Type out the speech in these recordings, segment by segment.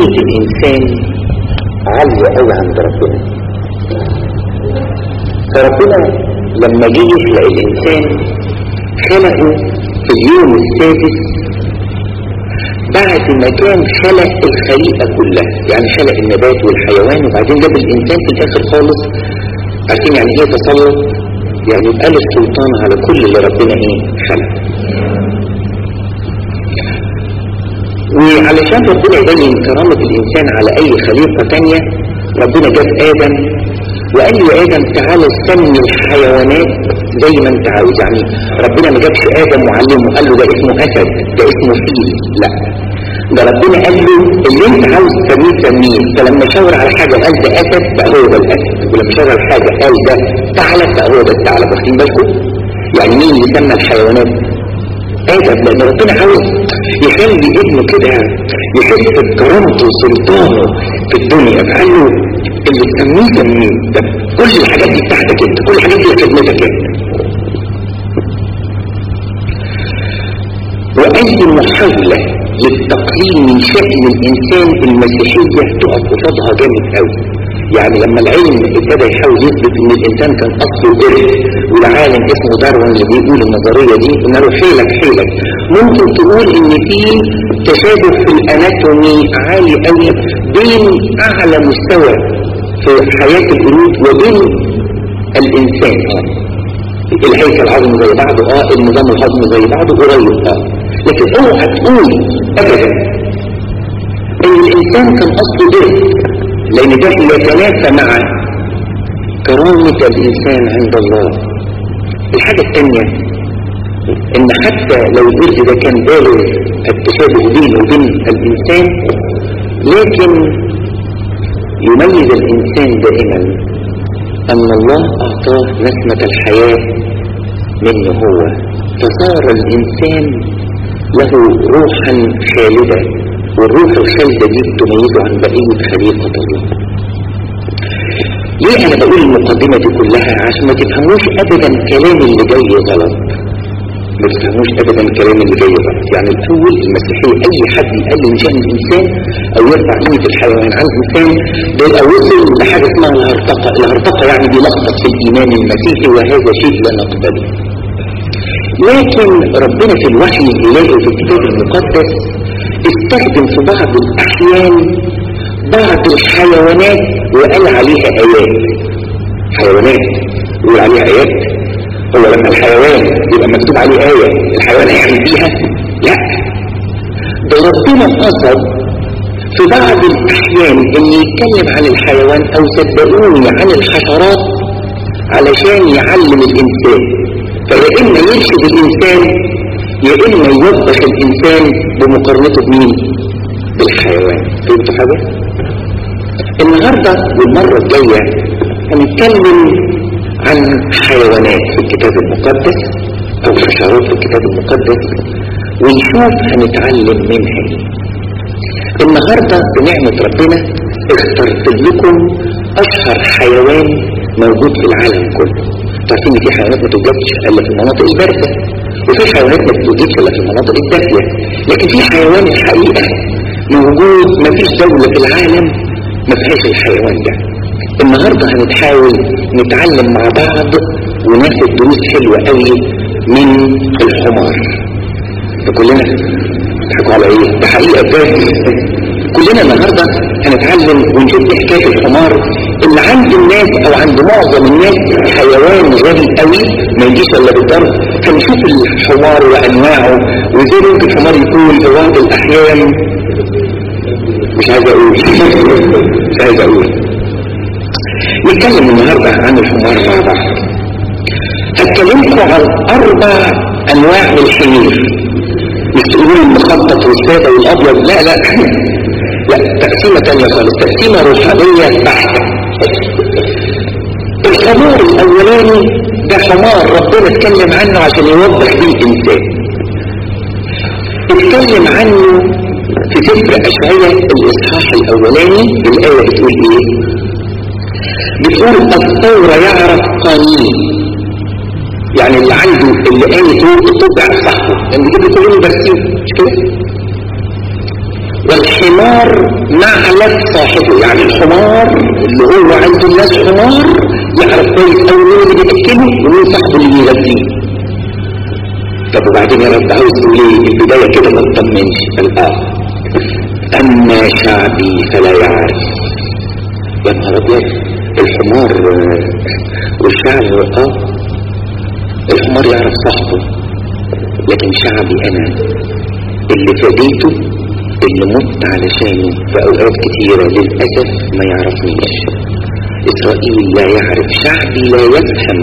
كرامة الإنسان عالية قوي عند ربنا فربنا لما جه يخلق الإنسان خلقه في اليوم السادس بعد ما كان خلق الخليقة كلها يعني خلق النبات والحيوان وبعدين جاب الإنسان في الآخر خالص عارفين يعني ايه تسلط يعني يبقى له السلطان على كل اللي ربنا ايه خلق وعلشان ربنا يبين كرامة الإنسان على أي خليقة تانية ربنا جاب آدم وقال له يا آدم تعالى سمي الحيوانات زي ما انت عاوز يعني ربنا ما جابش آدم وعلمه قال له ده اسمه أسد ده اسمه فيل لا ده ربنا قال له اللي انت عاوز تسميه سميه فلما شاور على حاجة قال ده أسد بقى هو ده الأسد ولما شاور على حاجة قال ده ثعلب بقى هو ده الثعلب واخدين بالكم يعني مين اللي سمى الحيوانات آدم لأن ربنا عاوز يخلي ابنه كده يحس بكرامته وسلطانه في الدنيا فقال له اللي تسميه سميه ده كل الحاجات دي بتاعتك انت كل الحاجات دي خدمتك انت وأي محاولة للتقليل من شأن الإنسان المسيحية تقف قصادها جامد قوي يعني لما العلم ابتدى يحاول يثبت ان الانسان كان اصله قرد والعالم اسمه داروين اللي بيقول النظرية دي قلنا له حيلك حيلك ممكن تقول ان في تشابه في الاناتومي عالي قوي بين اعلى مستوى في حياة القرود وبين الانسان اه الهيكل العظمي زي بعضه اه النظام الهضمي زي بعضه قريب اه لكن اوعى تقول ابدا ان الانسان كان اصله قرد لأن ده يتنافى مع كرامة الإنسان عند الله الحاجة الثانية إن حتى لو الجزء ده كان بالغ التشابه بينه وبين الإنسان لكن يميز الإنسان دائما أن الله أعطاه نسمة الحياة منه هو فصار الإنسان له روحا خالدة والروح الخالدة دي تميزه عن بقية خليقة الله ليه انا بقول المقدمة دي كلها عشان ما تفهموش ابدا كلام اللي جاي غلط ما تفهموش ابدا الكلام اللي جاي غلط يعني الاول المسيحية اي حد يقلل شأن الانسان او يرفع قيمة الحيوان عن الانسان ده يبقى وصل لحاجة اسمها الهرطقة الهرطقة يعني بيلخبط في الايمان المسيحي وهذا شيء لا نقبله لكن ربنا في الوحي الالهي وفي الكتاب المقدس استخدم في بعض الأحيان بعض الحيوانات وقال عليها آيات حيوانات يقول عليها آيات هو لما الحيوان يبقى مكتوب عليه آية الحيوان هيعمل بيها لا ده ربنا قصد في بعض الأحيان ان يتكلم عن الحيوان أو صدقوني عن الحشرات علشان يعلم الإنسان فيا إما يرشد الإنسان يا إما يوضح الإنسان بمقارنته بمين بالحيوان فهمتوا حاجة النهاردة والمرة الجاية هنتكلم عن حيوانات في الكتاب المقدس أو حشرات في الكتاب المقدس ونشوف هنتعلم منها ايه النهاردة بنعمة ربنا اخترت لكم أشهر حيوان موجود في العالم كله تعرفين في حيوانات ما توجدش إلا في المناطق الباردة وفي حيوانات ما بتوجدش الا في المناطق الدافية لكن في حيوان الحقيقة موجود ما فيش دولة في العالم ما فيهاش الحيوان ده النهاردة هنتحاول نتعلم مع بعض وناخد دروس حلوة قوي من الحمار ده كلنا تضحكوا على ايه ده حقيقة بجد كلنا النهاردة هنتعلم ونشوف حكاية الحمار اللي عند الناس او عند معظم الناس حيوان غالي قوي ما يجيش الا بالضرب هنشوف الحمار وانواعه وازاي ممكن الحمار يكون في بعض الاحيان مش عايز اقول مش عايز اقول نتكلم النهاردة عن الحمار مع بعض هتكلمكم عن اربع انواع من الحمير مش تقولون المخطط والسادة والابيض لا لا لا تقسيمة تانية خالص تقسيمة روحانية بحتة الحمار الاولاني ده حمار ربنا اتكلم عنه عشان يوضح بيه الانسان اتكلم عنه في سفر اشعياء الاصحاح الاولاني الايه بتقول ايه بتقول الثورة يعرف قانين يعني اللي عنده اللي قال فوق الطبع صحبه لان بيجيب كلهم برسيم مش كده والحمار معلف صاحبه يعني الحمار اللي هو عنده الناس حمار يعرف كويس قوي مين اللي بيأكله ومين صاحبه اللي بيغذيه طب وبعدين يا رب عاوز تقول ايه البدايه كده ما تطمنش قال اه اما شعبي فلا يعرف يا نهار ابيض الحمار والشعب اه الحمار يعرف صاحبه لكن شعبي انا اللي فديته اللي مت علشانه في اوقات كثيرة للأسف ما يعرفنيش اسرائيل لا يعرف شعبي لا يفهم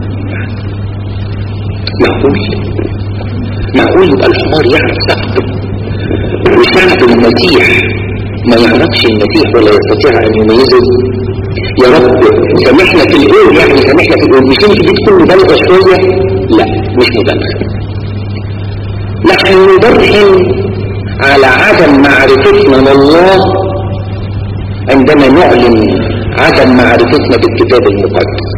معقول معقول يبقى الحمار يعرف صاحبه وشعب المسيح ما يعرفش المسيح ولا يستطيع ان يميزه يا رب سامحنا في القول يعني سامحنا في القول مش انت بتكون مبالغه شويه لا مش مبالغه نحن نبرهن على عدم معرفتنا لله عندما نعلن عدم معرفتنا بالكتاب المقدس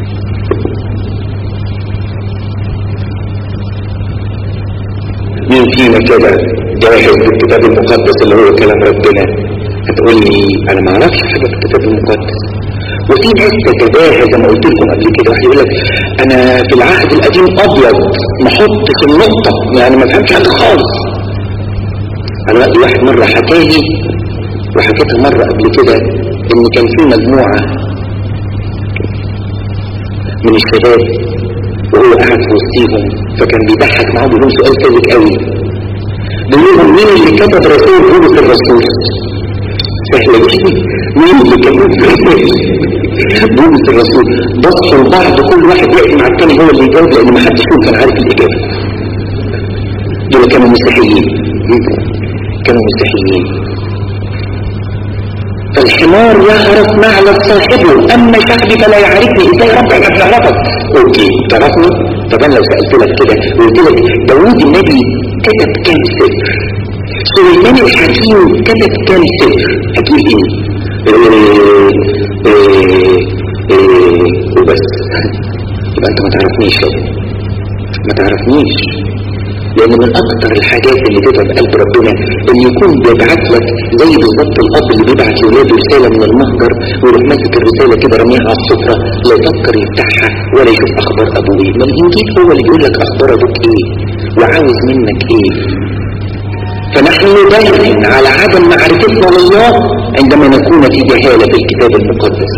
مين فينا كده جاهز بالكتاب المقدس اللي هو كلام ربنا هتقول لي انا ما اعرفش حاجه في الكتاب المقدس وفي ناس تتباهى زي ما قلت لكم قبل كده واحد يقول لك انا في العهد القديم ابيض ما احطش النقطه يعني ما فهمش حاجه خالص انا وقت واحد مره حكالي وحكيتها مره قبل كده ان كان في مجموعه من الشباب وهو قاعد في وسطيهم فكان بيضحك معاهم بيقول لهم سؤال ثابت قوي بيقول لهم مين اللي كتب رسول بولس الرسول سهله جدا مين اللي كتب بولس الرسول بصوا لبعض كل واحد يقف مع الثاني هو اللي يجاوب لان ما حدش فيهم كان عارف الاجابه دول كانوا مسيحيين كانوا مسيحيين فالحمار يعرف معنى صاحبه اما شعبي فلا يعرفني ازاي ربك انا بنعرفك اوكي تعرفني طب انا لو سالت لك كده وقلت لك داوود النبي كتب كام سفر سليمان الحكيم كتب كام سفر هتقول ايه إيه إيه إيه وبس يبقى انت ما تعرفنيش ما تعرفنيش لان من اكتر الحاجات اللي تتعب قلب ربنا ان يكون بيبعت لك زي بالظبط الاب اللي بيبعت لاولاده رساله من المهجر ويروح ماسك الرساله كده رميها على السفره لا يفكر يفتحها ولا يشوف اخبار ابوه ايه ما الانجيل هو اللي بيقول لك اخبار ابوك ايه وعاوز منك ايه فنحن نبين على عدم معرفتنا لله عندما نكون في جهاله في الكتاب المقدس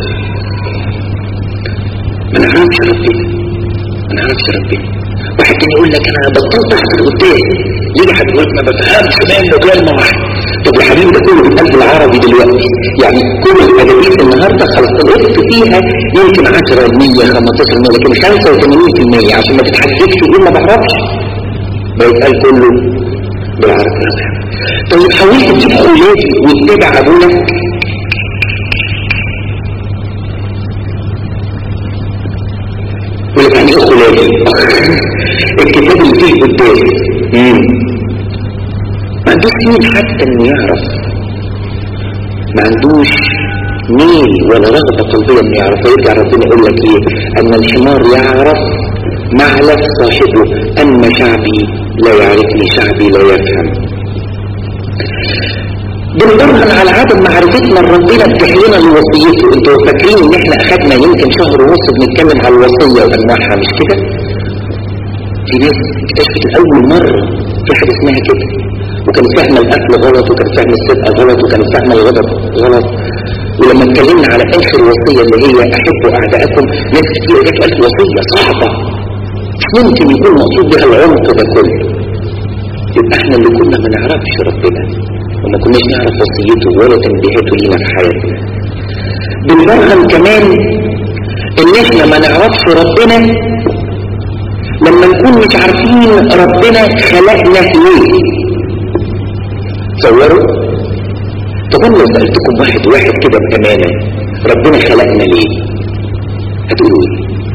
ما نعرفش ربنا ما نعرفش ربنا واحد تاني يقول لك انا بطلت احضر قدام ليه هتقول ما بفهمش كمان مجال واحد طب يا حبيبي ده كله بيتقال بالعربي دلوقتي يعني كل الادبيات النهارده خلاص الوقت فيها يمكن 10 100 15 لكن 85% عشان ما تتحججش تقول ما بعرفش بيتقال كله بالعربي طيب حاولت تجيب خولاتي وتتابع ابونا يقول يعني ايه خلافي الكتاب اللي فيه قدام ما عندوش ميل حتى انه يعرف ما عندوش ميل ولا رغبة قلبية انه يعرف يرجع ربنا يقول لك ايه ان الحمار يعرف معلف صاحبه اما شعبي لا يعرفني شعبي لا يفهم بنبرهن على عدم معرفتنا لربنا بتحلينا لوصيته انتوا فاكرين ان احنا اخدنا يمكن شهر ونص بنتكلم على الوصية وانواعها مش كده في ناس اكتشفت الاول مرة في حاجة اسمها كده وكانت فاهمة الاكل غلط وكانت فاهمة السبقة غلط وكانت فاهمة الغضب غلط ولما اتكلمنا على اخر وصية اللي هي احبوا اعدائكم ناس كتير جت قالت وصية صعبة ممكن يكون مقصود بها العمق ده كله يبقى احنا اللي كنا ما نعرفش ربنا وما كناش نعرف وصيته ولا تنبيهاته لينا في حياتنا بنبرهن كمان ان احنا ما نعرفش ربنا لما نكون مش عارفين ربنا خلقنا ليه تصوروا طب انا لو سألتكم واحد واحد كده بأمانة ربنا خلقنا ليه هتقولوا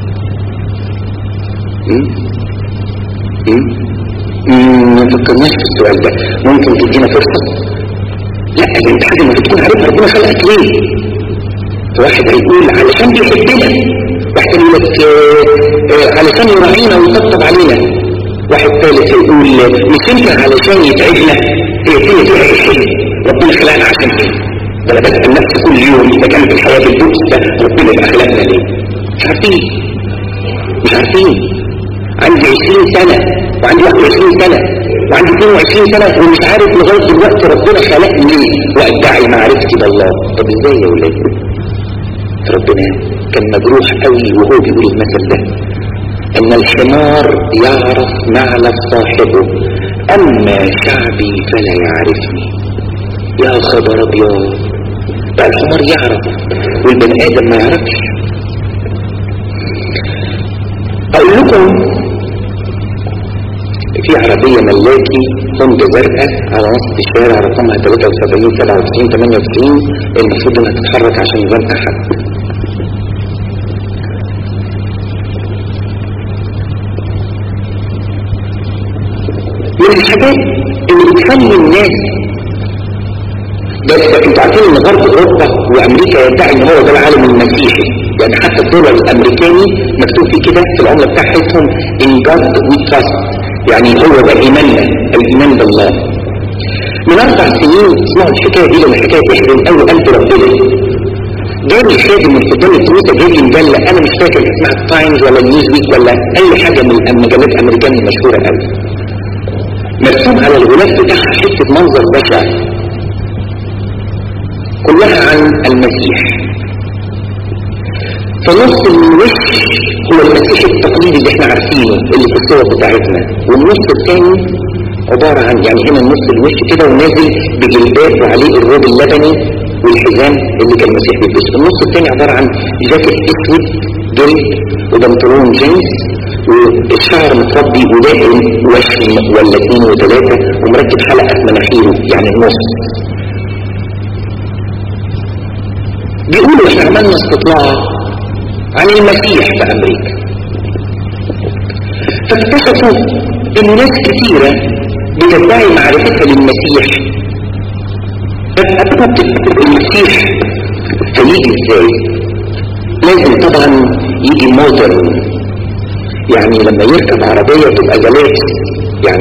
ايه ما فكرناش في السؤال ده ممكن تدينا فرصة لا ده انت حاجة ما تكون عارف ربنا خلقك ليه فواحد هيقول علشان بيحبنا واحد يقول لك علشان يراعينا ويطبطب علينا واحد ثالث يقول مش يمكن علشان يتعبنا هي فيها فيها الحلم ربنا خلقنا عشان ايه ده انا بسال نفسي كل يوم اذا كانت الحياه بالبؤس ده ربنا اخلاقنا ليه مش عارفين مش عارفين عندي 20 سنه وعندي 21 سنه وعندي 22 سنه ومش عارف لغايه دلوقتي ربنا خلقني ليه وادعي معرفتي بالله طب ازاي يا ولاد ربنا كان مجروح قوي وهو بيقول المثل ده ان الحمار يعرف معلف صاحبه اما شعبي فلا يعرفني يا خبر ابيض بقى الحمار يعرف والبني ادم ما يعرفش اقول لكم في عربية ملاكي هوندا زرقاء على وسط الشارع رقمها 73 97 98 المفروض انها تتحرك عشان يبان احد من الحاجات اللي بتخلي الناس بس انتوا عارفين ان غرب اوروبا وامريكا يدعي ان هو ده العالم المسيحي يعني حتى الدولار الامريكاني مكتوب فيه كده في العمله بتاعتهم ان جاد وي تراست يعني هو ده ايماننا الايمان بالله من اربع سنين اسمعوا الحكايه دي لما الحكايه تحزن قوي قلب ربنا جاني خادم من قدام الكنيسه جاب لي مجله انا مش فاكر اسمها التايمز ولا النيوز ويك ولا اي حاجه من المجلات الامريكيه المشهوره قوي مرسوم على الغلاف بتاعها حته منظر بشع كلها عن المسيح فنص الوش هو المسيح التقليدي اللي احنا عارفينه اللي في الصور بتاعتنا والنص الثاني عبارة عن يعني هنا نص الوش كده ونازل بجلباب وعليه الروب اللبني والحزام اللي كان المسيح بيلبسه النص الثاني عبارة عن جاكيت اسود جلد وبنطلون جينز والشعر متربي ودائم وشم ولا اثنين وثلاثة ومركب حلقة في مناخيره يعني النص بيقولوا احنا عملنا استطلاع عن المسيح في امريكا فاكتشفوا ان ناس كثيرة بتدعي معرفتها للمسيح المسيح هيجي ازاي لازم طبعا يجي مودرن يعني لما يركب عربية تبقى جلاس يعني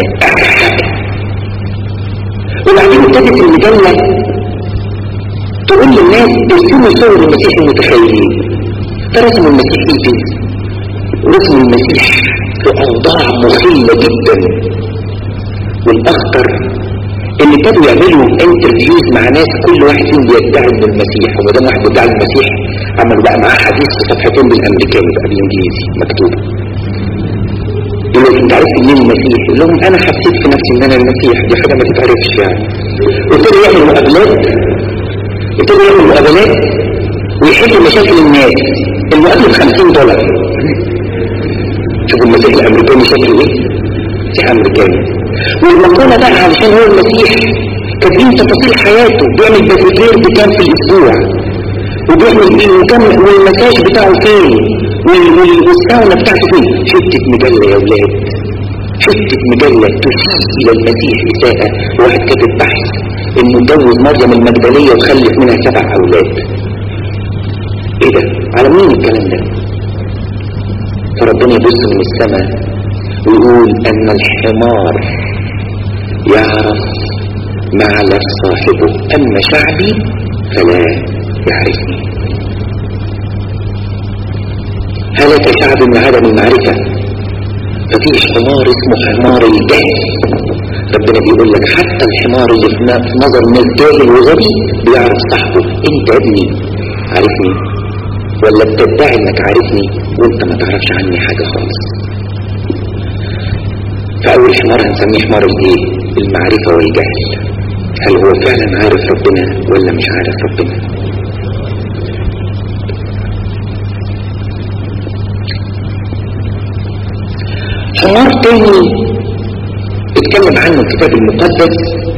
وبعدين ابتدت المجلة تقول للناس ارسموا صور المسيح المتخيلين فرسموا المسيح في البيت ورسموا المسيح في اوضاع مخلة جدا والاخطر ان ابتدوا يعملوا انترفيوز مع ناس كل واحد فيهم بيدعي انه المسيح وما دام واحد بيدعي المسيح عملوا بقى معاه حديث في صفحتين بالامريكاني بقى بالانجليزي مكتوب يقول لك انت عرفت منين المسيح يقول لهم انا حسيت في نفسي ان انا المسيح دي حاجه ما تتعرفش يعني وابتدوا يعملوا مقابلات ابتدوا يعملوا مقابلات ويحلوا مشاكل الناس المقابله ب 50 دولار شوفوا المسيح الامريكاني شكله ايه مسيح امريكاني والمقولة بقى علشان هو المسيح كاتبين تفاصيل حياته بيعمل بازيكير بكام في الاسبوع وبيعمل ايه وكم والمساج بتاعه فين والساونا بتاعته فين حتة مجلة يا ولاد حتة مجلة تسيء الى المسيح اساءة واحد كاتب بحث انه اتجوز مريم المجدلية وخلف منها سبع اولاد ايه ده على مين الكلام ده فربنا يبص من السماء ويقول ان الحمار يعرف معلف صاحبه اما شعبي فلا يعرفني هلك شعب من عدم المعرفة ففيش حمار اسمه حمار الجهل ربنا بيقول لك حتى الحمار اللي في نظر الناس جاهل وغبي بيعرف صاحبه انت يا ابني عارفني ولا بتدعي انك عارفني وانت ما تعرفش عني حاجة خالص فأول حمار هنسميه حمار الايه المعرفة والجهل هل هو فعلا عارف ربنا ولا مش عارف ربنا حمار تاني اتكلم عنه الكتاب المقدس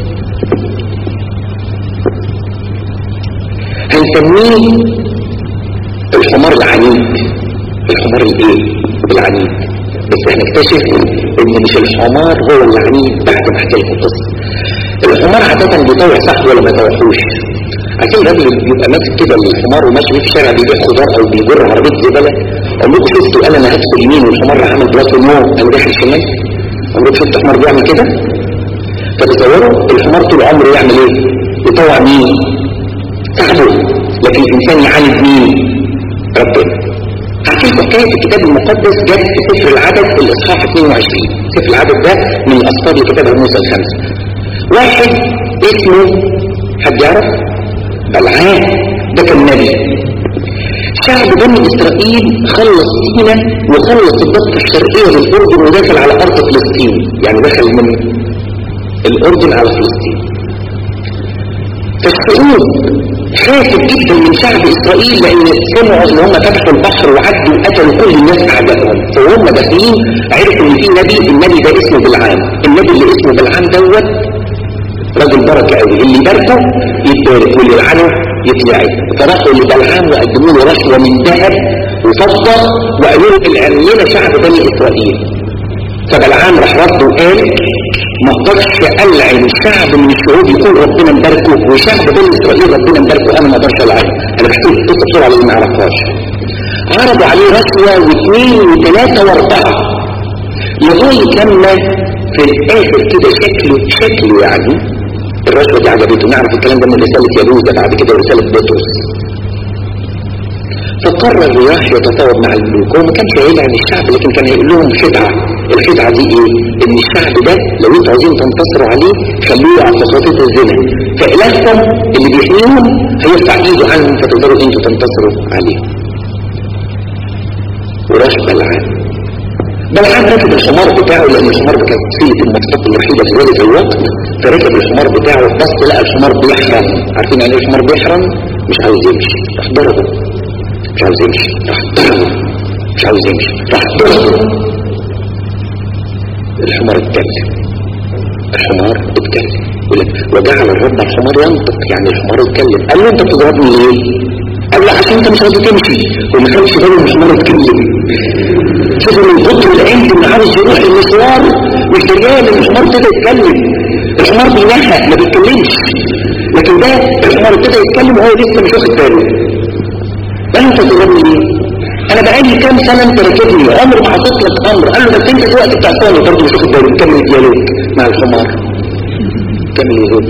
هنسميه الحمار العنيد الحمار الايه العنيد بس هنكتشف ان مش الحمار هو العنيد بعد ما احكي لكم القصه الحمار عاده بيطوع صاحبه ولا ما يطوعوش عشان الراجل اللي بيبقى ماسك كده الحمار وماشي في الشارع بيبيع خضار او بيجر عربيه زباله عمركم شفتوا قال انا هدخل يمين والحمار راح عامل بلاط نو انا داخل شمال عمركم شفتوا حمار بيعمل كده فتصوروا الحمار طول عمره يعمل ايه يطوع مين تعبوا لكن الإنسان يعاند مين ربنا هحكي حكاية الكتاب المقدس جت في سفر العدد الإصحاح 22 سفر العدد ده من الأسفار اللي كتبها موسى الخمسة واحد اسمه حد يعرف بلعام ده كان نبي شعب بني إسرائيل خلص سينا وخلص الضفة الشرقية للأردن ودخل على أرض فلسطين يعني دخل من الأردن على فلسطين فالشعوب خافت جدا من شعب إسرائيل لأن سمعوا إن هم فتحوا البحر وعدوا وقتلوا كل الناس أعدائهم فهم داخلين عرفوا إن في نبي النبي ده اسمه بلعام النبي اللي اسمه بلعام دوت راجل بركة قوي اللي يباركه يتبارك واللي يلعنه يتلعب فراحوا لبلعام وقدموا له رشوة من ذهب وفضة وقالوا له العمينا شعب بني إسرائيل فبلعام راح رد وقال ما اقدرش العن شعب من الشعوب يكون ربنا مباركه وشعب بني اسرائيل ربنا مباركه انا ما اقدرش العنه انا بحكي القصه بسرعه لان ما اعرفهاش عرضوا عليه رشوه واثنين وثلاثه واربعه لغايه لما في الاخر كده شكله شكله يعني الرشوه دي عجبته نعرف الكلام ده من رساله يلوذا بعد كده ورساله بطرس فقرر راح يتفاوض مع الملوك هو ما كانش هيلعن الشعب لكن كان هيقول لهم خدعه الخدعه دي ايه ان الشعب ده لو انتوا عايزين تنتصروا عليه خلوه على خطوط الزنا فالهكم اللي بيحميهم هيرفع ايده عنهم فتقدروا انتوا تنتصروا عليهم وراح بلعام بلعام ركب الحمار بتاعه لان الحمار كانت وسيله المواصلات الوحيده في ذلك الوقت فركب الحمار بتاعه بس لقى الحمار بيحرم عارفين يعني ايه الحمار بيحرم مش عاوز يمشي راح ضربه مش عاوز يمشي راح ضربه مش عاوز يمشي راح ضربه الحمار اتكلم الحمار اتكلم وجعل الرب الحمار ينطق يعني الحمار اتكلم قال له انت بتضربني ليه قال له عشان انت مش راضي تمشي وما كانش باله ان الحمار اتكلم شوفوا من كتر العند اللي عاوز يروح المشوار مش دريان ان الحمار ابتدى يتكلم الحمار بينهق ما بيتكلمش لكن ده الحمار ابتدى يتكلم وهو لسه مش واخد باله قال له انت بتضربني ليه انا بقالي كام سنه انت راكبني عمري ما حطيت لك امر قال له بس انت في وقت بتاع ثاني برضه مش واخد بالك كمل ديالوج مع الحمار كمل ديالوج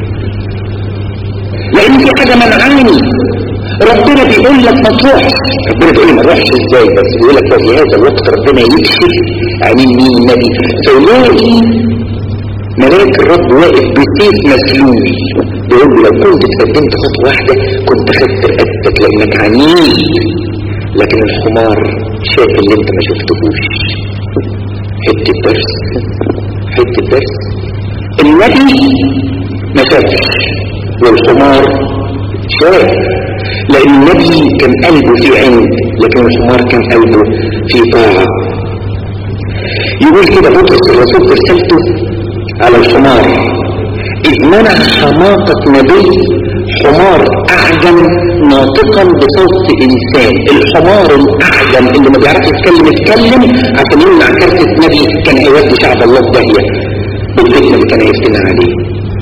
لان في حاجه منعاني ربنا بيقول لك ما تروحش ربنا بيقول لي ما تروحش ازاي بس بيقول لك في هذا الوقت ربنا يكشف عن مين النبي فيلاقي ملاك الرب واقف بسيف مسلول بيقول له لو كنت اتقدمت خطوه واحده كنت خدت رقبتك لانك عنيد لكن الحمار شايف اللي انت ما شفتهوش حته درس حته درس النبي ما شافش والحمار شاف لان النبي كان قلبه في عند لكن الحمار كان قلبه في طاعه يقول كده بطرس الرسول في رسالته على الحمار إذ منع حماقة نبي حمار أعجم ناطقا بصوت إنسان الحمار الأعجم اللي ما بيعرفش يتكلم يتكلم عشان يمنع كارثة نبي كان هيودي شعب الله في داهية والفتنة اللي كان هيفتن عليه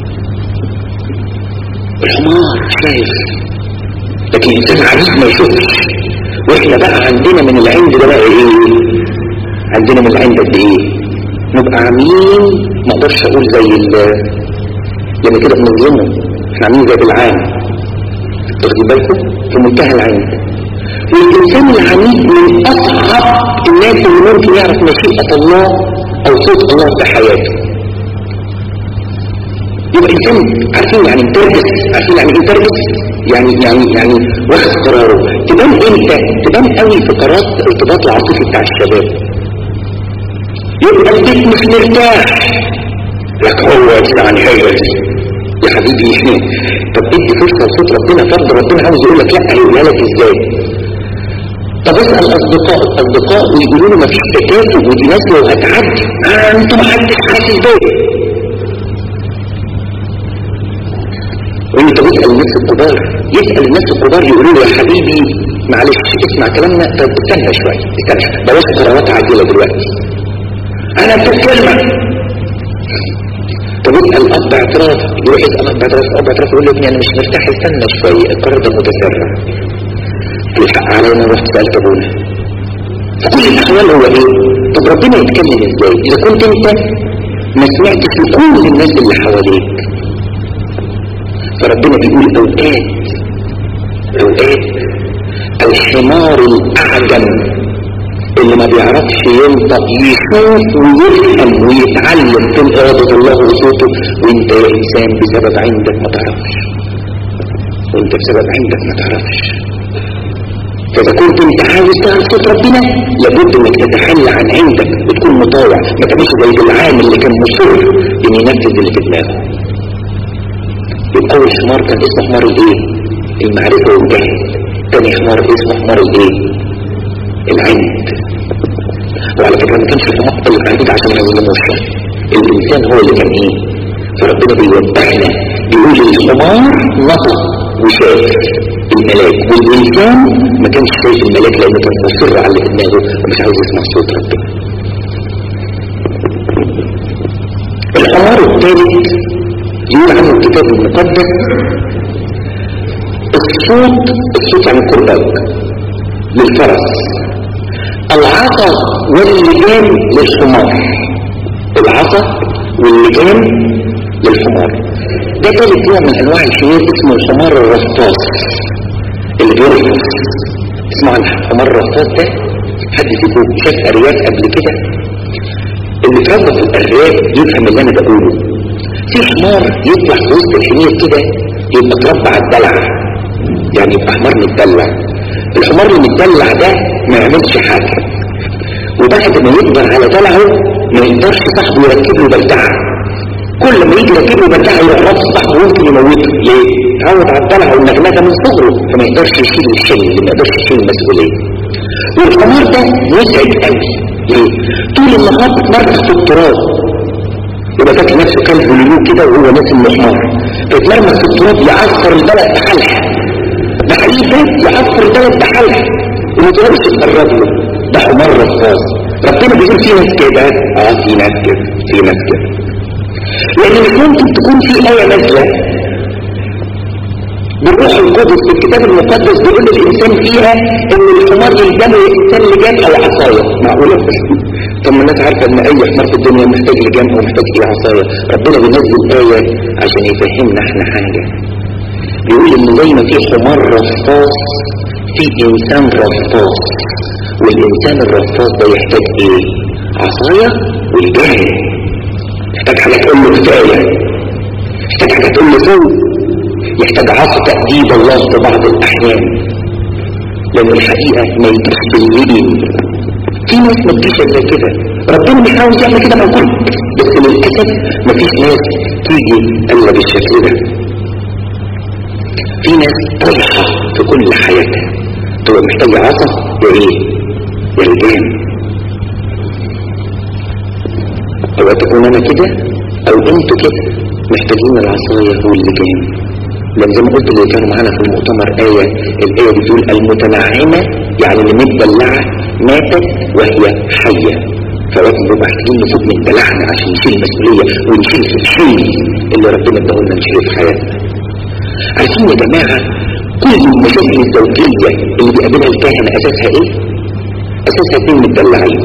الحمار شايف لكن الإنسان عجيب ما يشوفش واحنا بقى عندنا من العند ده بقى ايه عندنا من العند قد ايه نبقى عاملين ما اقدرش اقول زي لما كده بنظلمه احنا عاملين زي بالعام واخدين بالكم في منتهى العين والانسان العنيد من اصعب الناس اللي ممكن يعرف مشيئة الله او صوت الله في حياته يبقى انسان عارفين يعني متربس عارفين يعني ايه متربس يعني يعني يعني واخد قراره تبان امتى تبان قوي في قرارات الارتباط العاطفي بتاع الشباب يبقى البيت مش مرتاح لك هو يعني هي يا حبيبي طب ادي فرصه لصوت ربنا فرض ربنا عاوز يقول لك لا هيقولها لك ازاي طب اسال اصدقاء اصدقاء ويقولوا له مفيش تكاتف ودي ناس لو هتعدي آه انتوا ما حدش حاسس بيا وانت تسال الناس الكبار يسال الناس الكبار يقولوا له يا حبيبي معلش اسمع كلامنا طب استنى شويه استنى بلاش قرارات عاجله دلوقتي انا بتكلم طب اسال اب اعتراف يروح يسال اب اعتراف اب اعتراف يقول له ابني انا مش مرتاح استنى شويه القرار ده متسرع الحق علينا رحت سالت ابونا فكل الاحوال هو ايه طب ربنا يتكلم ازاي اذا كنت انت ما سمعتش لكل الناس اللي حواليك فربنا بيقول اوقات اوقات الحمار الاعجم اللي ما بيعرفش ينطق يشوف ويفهم ويتعلم في إرادة الله وصوته وانت يا إنسان بسبب عندك ما تعرفش وانت بسبب عندك ما تعرفش فإذا كنت انت عاوز تعرف صوت ربنا لابد انك تتخلى عن عندك وتكون مطاوع ما تعملش زي العام اللي كان مصر ان ينفذ اللي في دماغه يبقى اول حمار كان اسمه حمار الايه المعرفة والجهل تاني حمار اسمه حمار الايه العند وعلى فكرة ما كانش الحمار العند عشان ما يظلموش الانسان هو اللي كان ايه فربنا بيوضحنا بيقول الحمار نطق وشاف الملاك والإنسان ما كانش شايف الملاك لأنه كان مصر على اللي في دماغه ومش عاوز يسمع صوت ربنا الحمار الثالث يقول عنه الكتاب المقدس الصوت الصوت عن الكرباج للفرس العصا واللجام للحمار العصا واللجام للحمار ده ثالث نوع من انواع الحمير اسمه الحمار الرصاص اللي بيرفض اسمعوا عن الحمار الرصاص ده حد فيكم شاف ارياف قبل كده اللي اتربى في الارياف يفهم اللي انا بقوله في حمار يطلع في وسط الحمير كده يبقى اتربى على الدلع يعني يبقى حمار متدلع الحمار اللي متدلع ده ما يعملش حاجه وبعد ما يكبر على دلعه ما يقدرش صاحبه يركب له بلدعه كل ما يجي يركب له بلدعه يروح رابط صاحبه ممكن يموته ليه؟ اتعود على الدلع والنغنغه من صغره فما يقدرش يشيل الشيء ما يقدرش يشيل المسؤوليه والحمار ده مزعج قوي ليه؟ طول النهار بتمرخ في التراب يبقى فاكر نفسه كلب وليمون كده وهو ناس المحمار بيتمرمخ في التراب يعصر البلد بحالها ده حقيقي يعصر البلد بحالها وما تقدرش تقرب له ده حمار رصاص ربنا بيقول في ناس كده اه في ناس كده في ناس كده لان مش ممكن تكون في ايه نازله بالروح القدس في الكتاب المقدس بيقول للإنسان فيها إن الحمار يلجمه الإنسان لجام أو عصاية معقولة طب ما الناس عارفة إن أي حمار في الدنيا محتاج لجام أو محتاج إيه عصاية ربنا بينزل آية عشان يفهمنا إحنا حاجة بيقول إن زي ما في حمار رصاص في إنسان رصاص والإنسان الرصاص ده يحتاج إيه؟ عصاية والجام يحتاج حاجة تقول له كفاية يحتاج حاجة تقول له فوق يحتاج عصا تأديب الله في بعض الأحيان لأن الحقيقة ما يجيش بالليل في ناس ما تجيش إلا كده ربنا مش عاوز يعمل كده مع الكل بس للأسف ما فيش ناس تيجي إلا بالشكل ده في ناس طايحة في كل حياتها تبقى محتاجة عصا يا إيه؟ يا رجال أو تكون أنا كده أو أنتوا كده محتاجين العصاية واللجام لان زي ما قلت اللي كانوا معانا في المؤتمر آية الآية بتقول المتنعمة يعني اللي متدلعة ماتت وهي حية فلازم نبقى محتاجين نفوق من دلعنا عشان نشيل المسؤولية ونشيل في الشيء اللي ربنا اداهولنا نشيله في حياتنا عارفين يا جماعة كل المشاكل الزوجية اللي بيقابلها الكاهنة أساسها إيه؟ أساسها اتنين متدلعين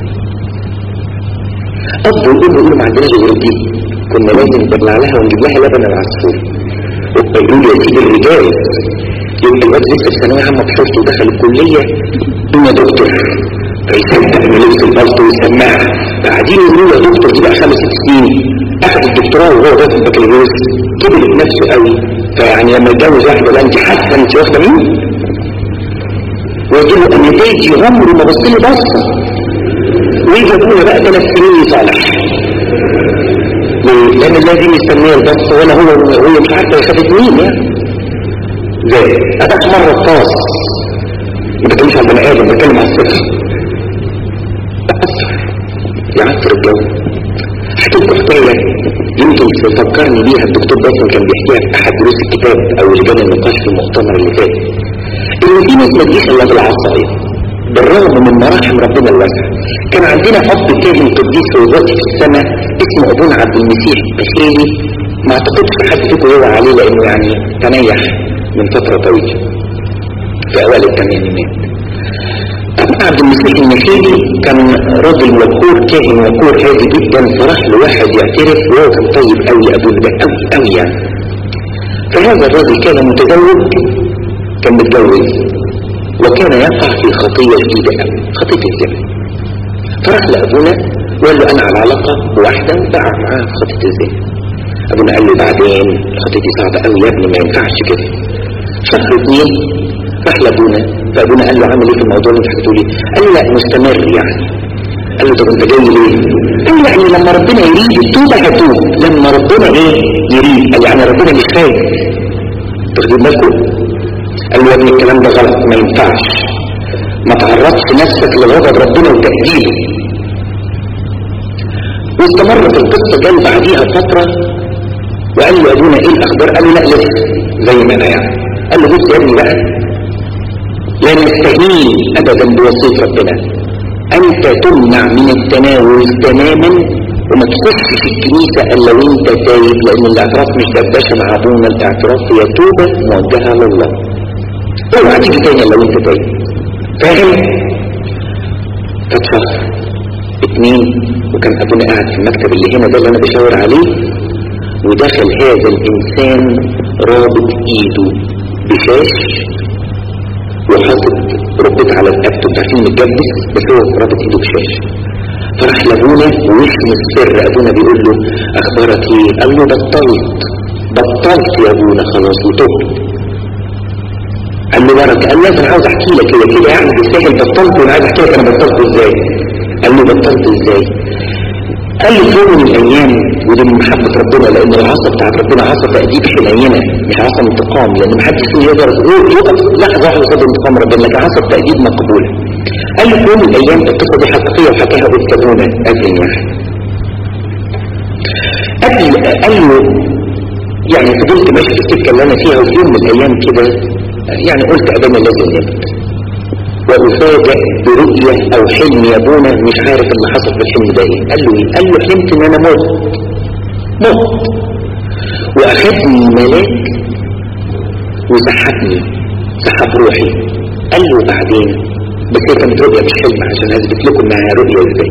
أب وأم يقولوا ما عندناش غير دي كنا لازم ندلع لها ونجيب لها لبن العصفور يقول يا سيدي الرجال يبقى الواد لسه في ثانويه عامه بحفظ ودخل الكليه دون دكتور فيصدق انه لبس البلطو والسماعه قاعدين يقولوا يا دكتور دي بقى خمس ست سنين اخذ الدكتوراه وهو داخل البكالوريوس كبر بنفسه قوي فيعني لما يتجوز واحده لا انت حاسه انت واخده مين؟ ويقول له انا بيتي عمري ما بص لي بصه ويجي ابوها بقى ثلاث سنين يصالح لان لازم يسميه البص ولا هو هو مش عارفه يخافت مين يعني زي اتاك مره الطاس ما بتكلمش عن بني ادم بتكلم عن الصفر تاثر يعثر الجو حكيت لكم حكايه يمكن تفكرني بيها الدكتور باسم كان بيحكيها في احد دروس الكتاب او لجان النقاش في المؤتمر اللي فات ان في ناس ما تجيش الا بالعصايه بالرغم من مراحم ربنا الواسعة كان عندنا أب كاهن قديس وظيفي في السماء اسمه أبونا عبد المسيح بخيلي ما اعتقدش حد فيكم يوعى عليه لأنه يعني تنيح من فترة طويلة في أوائل الثمانينات أبونا عبد المسيح النخيلي كان راجل وقور كاهن وقور هادي جدا فراح لواحد يعترف وهو كان طيب قوي أبونا ده قوي قوي يعني فهذا الراجل كان متزوج كان متجوز وكان يقع في خطية جديدة خطية الزنا فراح لأبونا وقال له أنا على علاقة بواحدة وقع معاها في خطية الزنا أبونا قال له بعدين الخطية دي صعبة قوي يا ابني ما ينفعش كده شهر اتنين راح لأبونا فأبونا قال له عامل ايه في الموضوع اللي انت حكيته لي قال له لا مستمر يعني قال له طب انت جاي ليه قال له يعني لما ربنا يريد التوبة هتوب لما ربنا ايه يريد قال يعني ربنا مش خايف تاخدين بالكم قال له يا ابني الكلام ده غلط ما ينفعش ما تعرضش نفسك لغضب ربنا وتأديله واستمرت القصة جاي بعديها فترة وقال له ابونا ايه الاخبار قال له لا لسه زي ما انا يعني قال له بص يا ابني بقى لا نستهين ابدا بوصية ربنا انت تمنع من التناول تماما وما تخشش الكنيسة الا وانت تايب لان الاعتراف مش دردشة مع ابونا الاعتراف هي توبة موجهة لله اوعى تيجي تاني الا وانت تايب فاهم؟ فاتفضل اتنين وكان ابونا قاعد في المكتب اللي هنا ده اللي انا بشاور عليه ودخل هذا الانسان رابط ايده بشاش وحاطط ربط على رقبته بتاعتين متجبس بس هو رابط ايده بشاش فراح لابونا واسم السر ابونا بيقول له اخبارك ايه قال له بطلت بطلت يا ابونا خلاص وتبت قال له بركة قال له انا عاوز احكي لك كده كده يعني بالسهل بطلت وانا عايز احكي لك انا بطلت ازاي قال له بطلت ازاي قال له في يوم من الايام ودي من محبة ربنا لان العصا بتاعت ربنا عصا تأديب حنينة مش عصا انتقام لان محدش فيه يقدر يقف لحظة واحدة قصاد انتقام ربنا لكن عصا التأديب مقبولة قال له في يوم من الايام القصة دي حقيقية وحكاها أستاذونا أذن يعني قبل قال له يعني فضلت ماشي في السكة اللي انا فيها وفي يوم من الايام كده يعني قلت ابانا لازم نمت وأفاجأ برؤية أو حلم يا ابونا مش عارف اللي حصل في الحلم ده ايه قال له ايه قال له حلمت ان انا مت مت واخدني ملاك وسحبني سحب روحي قال له بعدين بس هي كانت رؤية مش حلم عشان اثبت لكم انها رؤية ازاي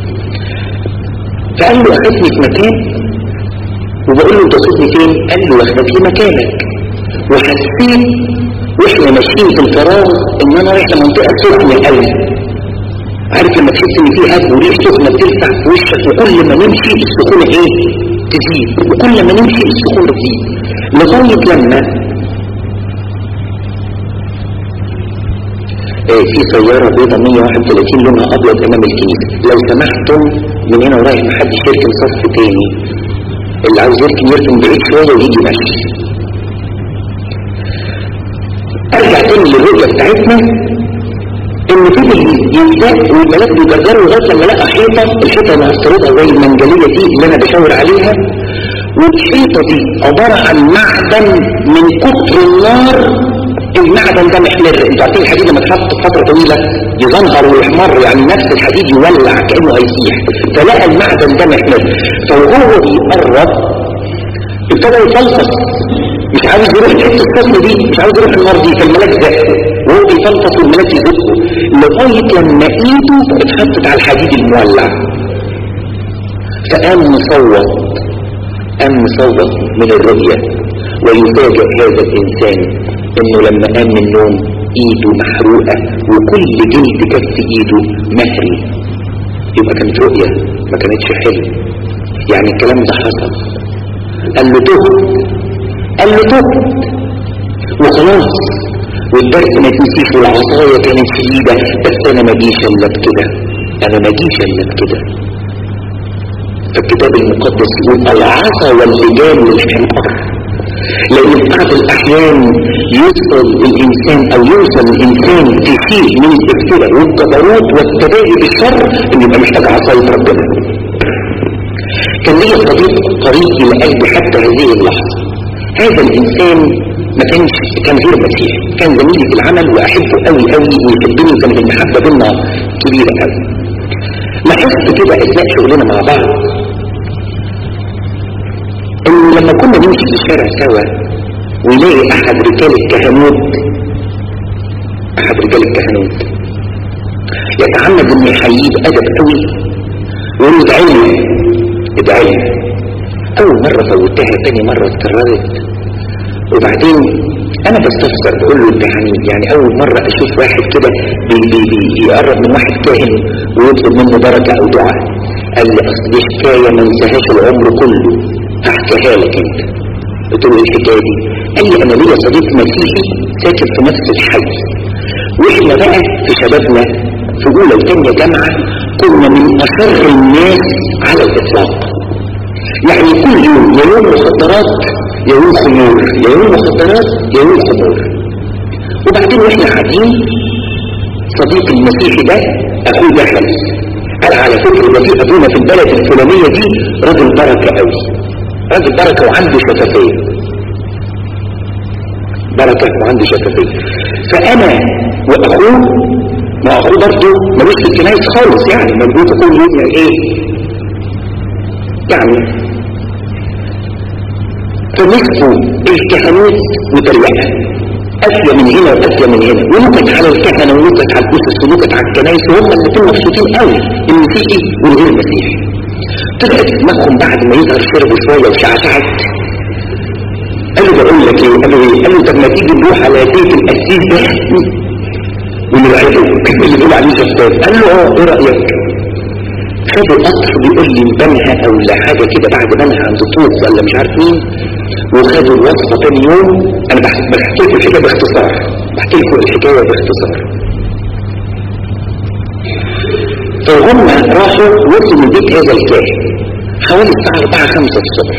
فقال له اخدني في مكان وبقول له انت واخدني فين قال له واخدك في مكانك وحسيت واحنا ماشيين في الفراغ ان انا رايح لمنطقه سخنه قوي عارف لما تحس ان في هب وريح سخنه بتلسع في وشك وكل ما نمشي السخونه ايه تزيد وكل ما نمشي السخونه تزيد لغايه لما آه في سيارة بيضة 131 لونها أبيض أمام الكنيسة لو سمحتم من هنا ورايح محدش يركن صف تاني اللي عاوز يركن يركن بعيد شوية ويجي ماشي ارجع تاني للرؤية بتاعتنا ان فضل يزداد والبنات بيجرجروا لغايه لما لقى حيطه الحيطه اللي هفترضها زي المنجليه دي اللي انا بشاور عليها والحيطه دي عباره عن معدن من كتر النار المعدن ده محمر انتوا عارفين الحديد لما اتحط فتره طويله يزنهر ويحمر يعني نفس الحديد يولع كانه هيسيح فلقى المعدن ده محمر فوهو بيقرب ابتدى يفلفص مش عاوز يروح الحته الصفر دي مش عاوز يروح النار دي فالملاك زقه وهو بيفلفص والملاك يزقه لغايه لما ايده اتحطت على الحديد المولع فقام مصوت قام مصوت من الرؤيه ويفاجئ هذا الانسان انه لما قام من النوم ايده محروقه وكل جلد كف ايده مهري يبقى كانت رؤيه ما كانتش حلم يعني الكلام ده حصل قال له تهت قال له تهت وخلاص والدرس ما تنسيش والعصاية كانت في ايده بس انا ما جيش الا بكده انا ما جيش الا بكده فالكتاب المقدس يقول العصا واللجام للحمار لان في بعض الاحيان يوصل الانسان او يوصل الانسان في شيء من الافتراء والجبروت والتباهي بالشر انه يبقى محتاج عصاية ربنا كان لي صديق قريب الى قلبي حتى هذه اللحظه هذا الانسان ما كانش كان غير مسيحي كان زميلي في العمل واحبه قوي قوي ويحبني وكانت المحبه بينا كبيره قوي لاحظت كده اثناء شغلنا مع بعض ان لما كنا نمشي في الشارع سوا ويلاقي احد رجال الكهنوت احد رجال الكهنوت يتعمد انه يحييه بادب قوي ويقول ادعي لي ادعي لي اول مرة فوتها تاني مرة اتكررت وبعدين انا بستفسر بقول له انت يعني يعني اول مرة اشوف واحد كده بي بي بيقرب من واحد كاهن ويطلب منه بركة او دعاء قال لي اصل دي حكاية ما انساهاش العمر كله هحكيها لك انت قلت له ايه الحكاية دي قال لي انا ليا صديق مسيحي ساكن في نفس الحي واحنا بقى في شبابنا في اولى وثانيه جامعة كنا من اشر الناس على الاطلاق يعني كل يوم يا يوم مخدرات يا يوم خمور يا يوم مخدرات يا يوم خمور وبعدين واحنا قاعدين صديق المسيحي ده اخوه دخل قال على فكرة ده في ابونا في البلد الفلانية دي راجل بركة قوي راجل بركة وعنده شفافية بركة وعنده شفافية فانا واخوه ما اخوه برضه ملوش في الكنايس خالص يعني موجود كل يوم ايه يعني فمسكوا الكهنوت وتريقها أسيا من هنا وأسيا من هنا ونكت على الكهنة ونكت على الأسس ونكت على الكنائس وهم الاثنين مبسوطين قوي المسيحي والغير مسيحي طلعت دماغهم بعد ما يظهر شربوا شوية وشعشعت قالوا بقول لك ايه قالوا ايه قالوا طب ما تيجي نروح على بيت القسيس ده ونرعبه اللي بيقول عليه شفاف قال له اه ايه رايك خدوا قطر بيقول لي بنها او لا حاجه كده بعد بنها عند طوق ولا مش عارف مين وخدوا الوصفه تاني يوم انا بحكي لكم الحكايه باختصار بحكي لكم الحكايه باختصار فهم راحوا وصلوا من بيت هذا الكاهن حوالي الساعه 4 5 الصبح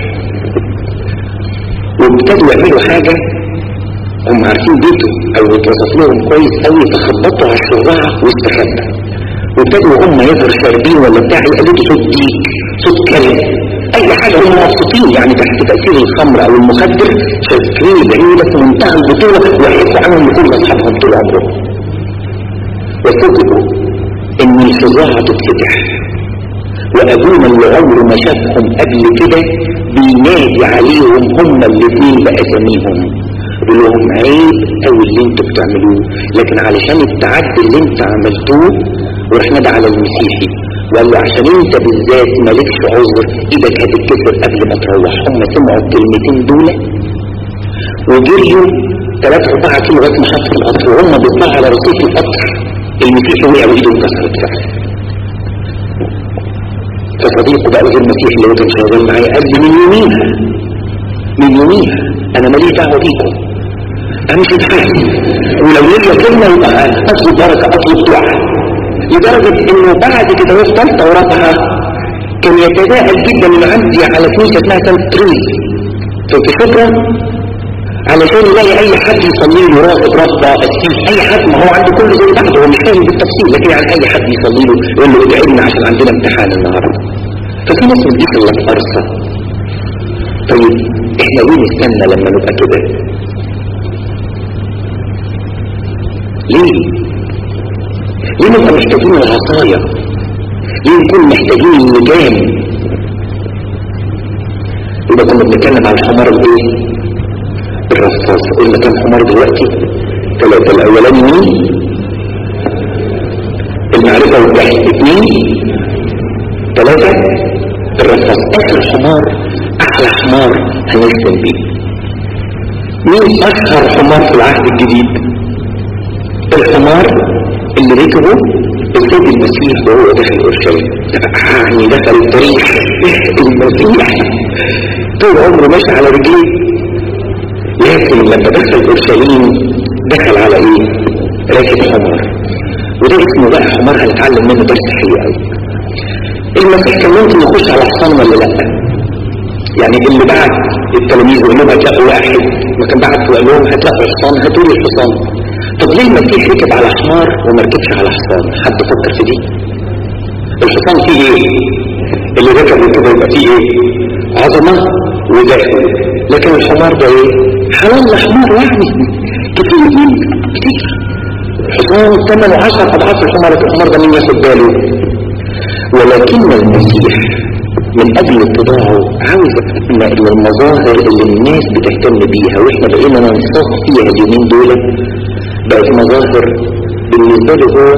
وابتدوا يعملوا حاجه هم عارفين بيته او اتوصف لهم كويس قوي فخبطوا على الشراعه واستخبى وابتدوا هم يظهر شاربين ولا بتاع يقلدوا صوت ديك صوت كلب اي حاجة هم مبسوطين يعني تحت تأثير الخمر او المخدر شاكرين العيلة في منتهى البطولة ويحكوا عنهم لكل اصحابهم طول عمرهم وفوجئوا ان الفظاعة تتفتح وابونا اللي عمره ما شافهم قبل كده بينادي عليهم هم الاثنين باساميهم يقول لهم عيب او اللي انتوا بتعملوه لكن علشان التعدي اللي انت عملتوه وراح نادى على المسيحي وقال له عشان انت بالذات مالكش عذر ايدك هتتكسر قبل ما تروح هم سمعوا الكلمتين دول وجريوا 3 4 كيلو لغايه ما حطوا القطر وهم بيطلعوا على رصيف القطر المسيحي وقع وايده اتكسرت فعلا فصديقه بقى غير المسيحي اللي هو كان شغال معايا قال لي من يوميها من يوميها انا ماليش دعوه بيكم انا مش متحاسب ولو ليا كلمه يبقى اطلب بركه اطلب دعاء لدرجة انه بعد كده هو في ثالثة ورابعة كان يتساءل جدا من عندي على كنيسة اسمها سانت تريز في فكرة علشان يلاقي اي حد يصلي له راقب ربة قسيس اي حد ما هو عنده كله زي بعض هو مش فاهم بالتفصيل لكن يعني اي حد يصلي له يقول له ادعي لنا عشان عندنا امتحان النهارده ففي ناس بتجيب الله فرصة طيب احنا ليه نستنى لما نبقى كده ليه ليه نبقى محتاجين العصاية ليه نكون محتاجين اللجام يبقى كنا بنتكلم عن الحمار الايه الرصاص قلنا كم حمار دلوقتي ثلاثة الاولاني مين المعرفة والبحث اثنين ثلاثة الرصاص اخر حمار احلى حمار هنرسم بيه مين اشهر حمار في العهد الجديد الحمار اللي ركبه السيد المسيح وهو داخل اورشليم يعني دخل الطريق المسيح طول عمره ماشي على رجليه لكن لما دخل اورشليم دخل على ايه راكب حمار وده اسمه بقى حمار هنتعلم منه درس حلو قوي المسيح كان ممكن يخش على حصان ولا لا يعني اللي بعت التلاميذ وقال لهم هتلاقوا واحد وكان بعت وقال لهم هتلاقوا حصان هاتوا لي الحصان طب ليه المسيح ركب على حمار وما ركبش على حصان حد فكر في دي الحصان فيه ايه اللي ركب كده يبقى فيه ايه عظمة وداخل لكن الحمار ده ايه حلال حمار يعني كتير جدا كتير الحصان ثمنه عشر اضعاف الحمار الحمار ده مين ياخد باله ولكن المسيح من اجل اتباعه عاوز المظاهر اللي الناس بتهتم بيها واحنا بقينا ننصاف فيها اليومين دول بقت مظاهر بالنسبة له هو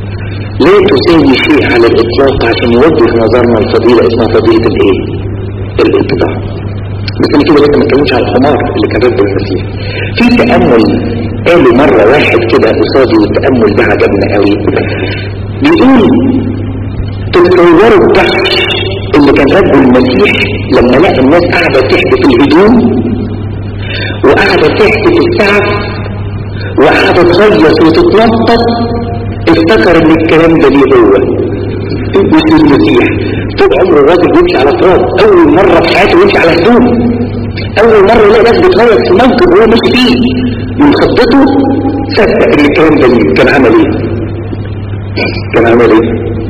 لا تساوي شيء على الإطلاق عشان يوجه نظرنا الفضيلة اسمها فضيلة الإيه؟ الاتضاع بس انا كده لسه ما اتكلمش على الحمار اللي كان راكبه المسيح في تامل قالوا مره واحد كده قصادي والتامل ده عجبنا قوي بيقول تتصوروا الضحك اللي كان راكبه المسيح لما لقى الناس قاعده تحدث الهدوم وقاعده تحدث السعف وقاعده تغيص وتتنطط افتكر ان الكلام ده ليه هو مش المسيح طول عمره الراجل بيمشي على تراب اول مره في حياته يمشي على هدوم اول مره يلاقي ناس بتغير في الموقف وهو ماشي فيه من خطته صدق ان الكلام ده ليه كان عمل ايه كان عمل ايه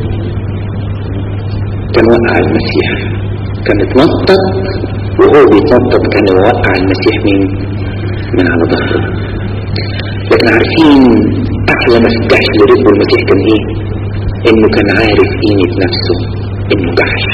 كان وقع المسيح كان اتنطط وهو بيتنطط كان يوقع المسيح مين من على ظهره لكن عارفين احلى ما استحش لربه المسيح كان ايه انه كان عارف قيمة نفسه انه جحش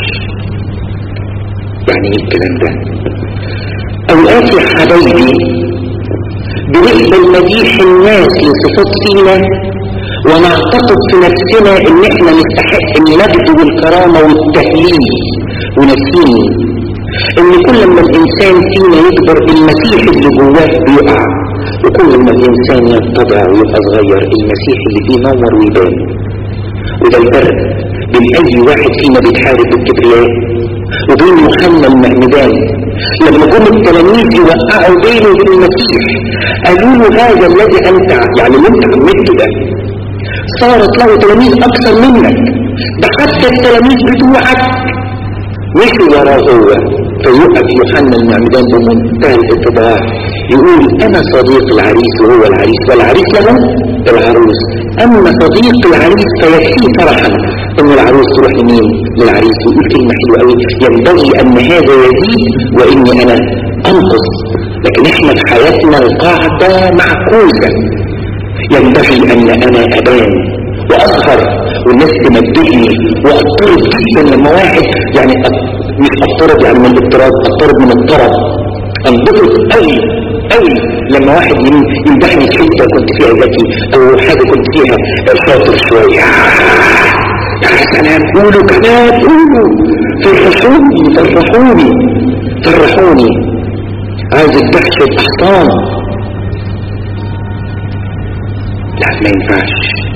يعني ايه الكلام ده اوقات يا حبايبي بنقبل مديح الناس لصفات فينا ونعتقد في نفسنا ان احنا نستحق المجد والكرامة والتهليل ونسين ان كل ما الانسان فينا يكبر المسيح اللي جواه بيقع وكل ما الانسان يتضع ويبقى صغير المسيح اللي فيه نور ويبان وده الفرق بين اي واحد فينا بيتحارب بالكبرياء وبين يوحنا المعمدان لما جم التلاميذ يوقعوا بينه وبين المسيح قالوا له هذا الذي انت يعني اللي انت عملته ده صارت له تلاميذ اكثر منك ده حتى التلاميذ بتوعك مشوا وراه هو فيقف يوحنا المعمدان بمنتهى الاتضاع يقول انا صديق العريس وهو العريس والعريس له العروس اما صديق العريس فيكفيه فرحا ان العروس تروح لمين للعريس ويقول كلمة حلوة قوي ينبغي ان هذا يزيد واني انا انقص لكن احنا في حياتنا القاعدة معكوسة ينبغي ان انا ابان واظهر والناس تمدحني واضطرب جدا لما واحد يعني مش اضطرب يعني من الاضطراب اضطرب من الطرب انبسط قوي قوي لما واحد يمدحني في حته كنت فيها ذكي او حاجه كنت فيها شاطر شويه يا سلام قولوا كمان قولوا فرحوني فرحوني فرحوني عايز الدهش الاحصان لا ما ينفعش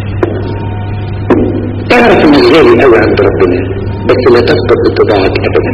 تعرف ان غالي قوي عند ربنا بس لا تفقد اتباعك ابدا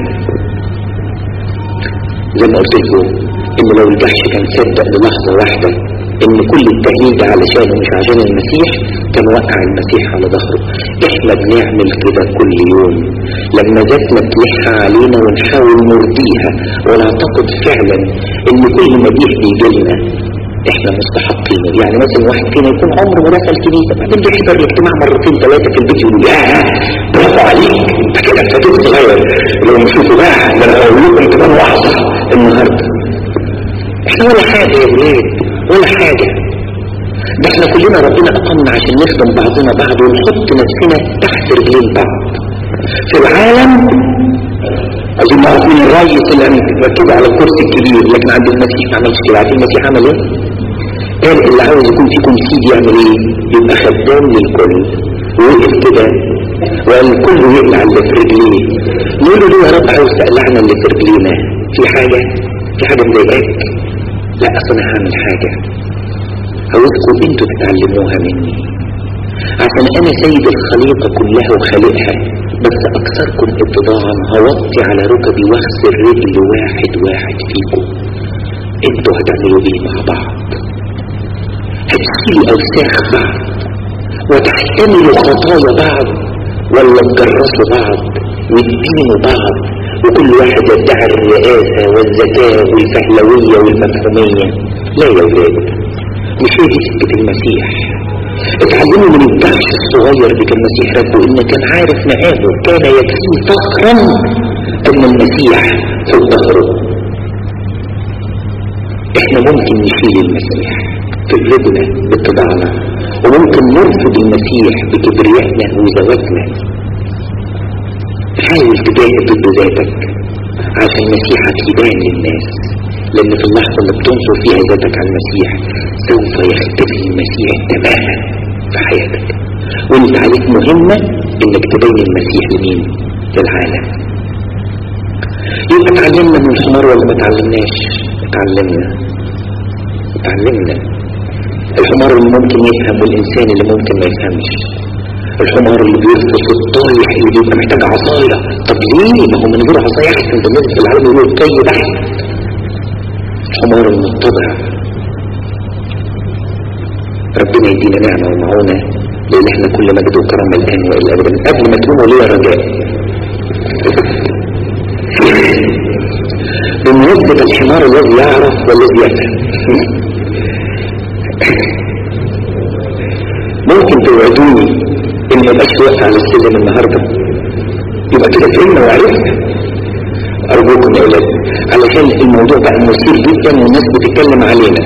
زي ما قلت لكم ان لو الجحش كان صدق للحظة واحدة ان كل التهيئ ده علشانه مش عشان المسيح كان وقع المسيح على ظهره احنا بنعمل كده كل يوم لما ذاتنا تلح علينا ونحاول نرضيها ونعتقد فعلا ان كل مديح بيجي لنا احنا مستحقين يعني مثلا واحد فينا يكون عمره ما دخل كنيسه بعدين بيحضر الاجتماع مرتين ثلاثه في البيت يقول يا برافو عليك انت كده ابتديت صغير لو نشوفوا بقى ده انا هقول لكم كمان لحظه النهارده احنا ولا حاجه يا ولاد ولا حاجه ده احنا كلنا ربنا اقامنا عشان نخدم بعضنا بعض ونحط نفسنا تحت رجلين بعض في العالم عايزين نعرف مين الرئيس اللي مركز على الكرسي الكبير لكن عند المسيح ما عملش كده عارفين المسيح عمل ايه؟ قال اللي عاوز يكون فيكم سيد يعمل ايه؟ يبقى خدام للكل ووقف كده وقال الكل يقلع اللي في رجليه نقول له ليه يا رب عاوز تقلعنا اللي في رجلينا؟ في حاجه؟ في حاجه مضايقاك؟ لا اصل انا هعمل حاجه عاوزكم انتوا تتعلموها مني عشان انا سيد الخليقه كلها وخالقها بس اكثركم اتضاعا هوطي على ركبي واغسل رجل واحد واحد فيكم انتوا هتعملوا ايه مع بعض هتشيلوا اوساخ بعض وتحتملوا خطايا بعض ولا تجرسوا بعض وتدينوا بعض وكل واحد يدعي الرئاسة والذكاء والفهلوية والمفهومية لا يا ولاد مش هي دي سكة المسيح اتعلموا من الدهش الصغير اللي كان المسيح ربه ان كان عارف مقامه كان يكفيه فخرا ان المسيح في ظهره احنا ممكن نشيل المسيح في قلوبنا باتباعنا وممكن نرفض المسيح بكبريائنا وزواجنا حاول تجاهد ضد ذاتك عشان مسيحك يبان للناس لان في اللحظة اللي بتنصر فيها ذاتك على المسيح سوف يختفي المسيح تماما في حياتك وانت عليك مهمة انك تبين المسيح لمين للعالم يبقى اتعلمنا من الحمار ولا ما اتعلمناش اتعلمنا اتعلمنا الحمار اللي ممكن يفهم والإنسان اللي ممكن ما يفهمش الحمار اللي بيرفض الطايح اللي بيبقى محتاج عصاية طب ليه ما هو من غير عصاية احسن ده الناس في العالم يقولوا الطي ده الحمار المتضع ربنا يدينا نعمة ومعونة لأن احنا كل مجد وكرم الآن وإلا أبدا قبل ما تقوموا ليه رجاء بمناسبة الحمار الذي يعرف والذي يفهم ممكن توعدوني ان ما بقاش واقف على السلم النهارده يبقى كده فهمنا وعرفنا ارجوكم يا اولاد علشان الموضوع بقى مثير جدا والناس بتتكلم علينا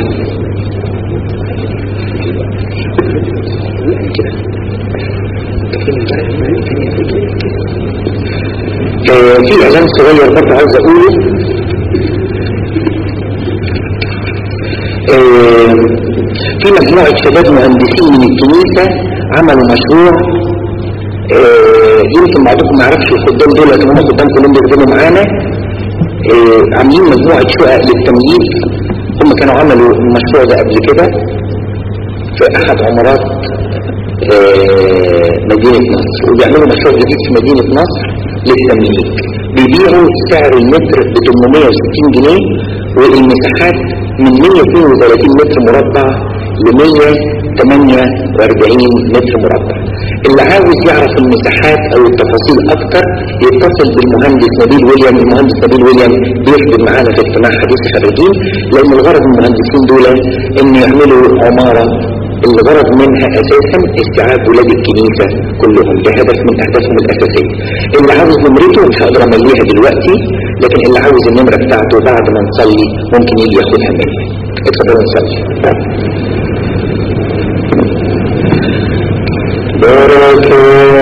آه، في اعلان صغير برضه عاوز اقوله آه، في مجموعة شباب مهندسين من الكنيسة عملوا مشروع آه، يمكن بعضكم ما يعرفش الخدام دول لكن هم خدام كلهم بيخدموا معانا آه، عاملين مجموعة شقق للتمييز هم كانوا عملوا المشروع ده قبل كده في احد عمارات آه، مدينة نصر وبيعملوا مشروع جديد في مدينة نصر للتمليك بيبيعوا سعر المتر ب 860 جنيه والمساحات من 132 متر مربع ل 148 متر مربع اللي عاوز يعرف المساحات او التفاصيل اكتر يتصل بالمهندس نبيل ويليام المهندس نبيل ويليام بيخدم معانا في اجتماع حديث خريجين لان الغرض من المهندسين دول ان يعملوا عمارة الغرض منها اساسا استيعاب ولاد الكنيسة كلهم ده هدف من اهدافهم الاساسية اللي عاوز نمرته مش هقدر امليها دلوقتي لكن اللي عاوز النمرة بتاعته بعد ما نصلي ممكن يجي ياخدها مني اتفضلوا نصلي بركة